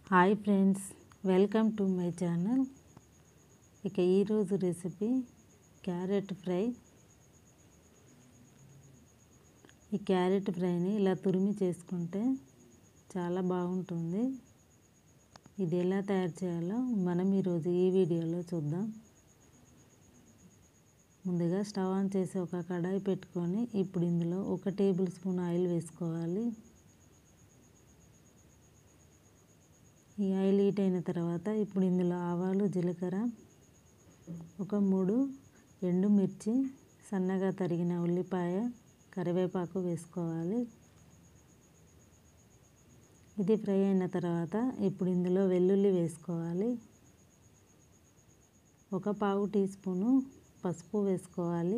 hi friends welcome to my channel ఇక ఈరోజు recipe carrot fry ఈ క్యారెట్ ఫ్రైని ఇలా తురిమి చేసుకుంటే చాలా బాగుంటుంది ఇది ఎలా తయారు చేయాలో మనం ఈరోజు ఈ వీడియోలో చూద్దాం ముందుగా స్టవ్ ఆన్ చేసి ఒక కడాయి పెట్టుకొని ఇప్పుడు ఇందులో ఒక టేబుల్ స్పూన్ ఆయిల్ వేసుకోవాలి ఈ ఆయిల్ హీట్ అయిన తర్వాత ఇప్పుడు ఇందులో ఆవాలు జీలకర్ర ఒక మూడు ఎండుమిర్చి సన్నగా తరిగిన ఉల్లిపాయ కరివేపాకు వేసుకోవాలి ఇది ఫ్రై అయిన తర్వాత ఇప్పుడు ఇందులో వెల్లుల్లి వేసుకోవాలి ఒక పావు టీ స్పూను పసుపు వేసుకోవాలి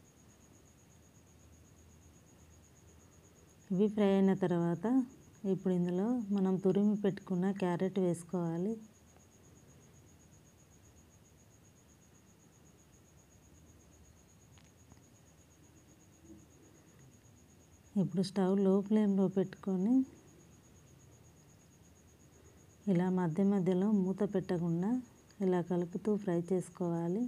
ఇవి ఫ్రై అయిన తర్వాత ఇప్పుడు ఇందులో మనం తురిమి పెట్టుకున్న క్యారెట్ వేసుకోవాలి ఇప్పుడు స్టవ్ లో ఫ్లేమ్లో పెట్టుకొని ఇలా మధ్య మధ్యలో మూత పెట్టకుండా ఇలా కలుపుతూ ఫ్రై చేసుకోవాలి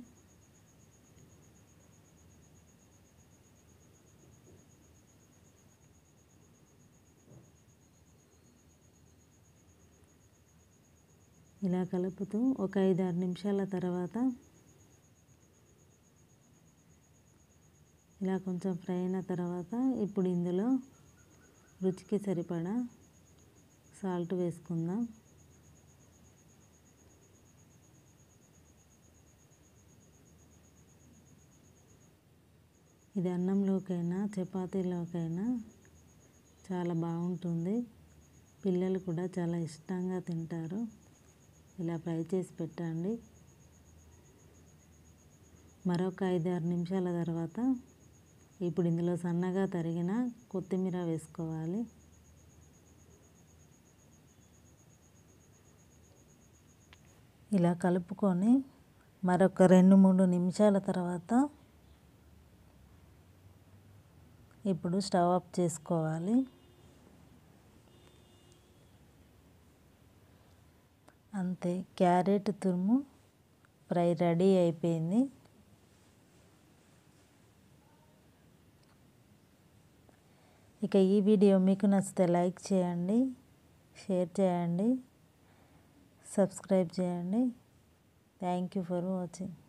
ఇలా కలుపుతూ ఒక ఐదు ఆరు నిమిషాల తర్వాత ఇలా కొంచెం ఫ్రై అయిన తర్వాత ఇప్పుడు ఇందులో రుచికి సరిపడా సాల్ట్ వేసుకుందాం ఇది అన్నంలోకైనా చపాతీలోకైనా చాలా బాగుంటుంది పిల్లలు కూడా చాలా ఇష్టంగా తింటారు ఇలా ఫ్రై చేసి పెట్టండి మరొక ఐదు ఆరు నిమిషాల తర్వాత ఇప్పుడు ఇందులో సన్నగా తరిగిన కొత్తిమీర వేసుకోవాలి ఇలా కలుపుకొని మరొక రెండు మూడు నిమిషాల తర్వాత ఇప్పుడు స్టవ్ ఆఫ్ చేసుకోవాలి అంతే క్యారెట్ తురుము ఫ్రై రెడీ అయిపోయింది ఇక ఈ వీడియో మీకు నచ్చితే లైక్ చేయండి షేర్ చేయండి సబ్స్క్రైబ్ చేయండి థ్యాంక్ యూ ఫర్ వాచింగ్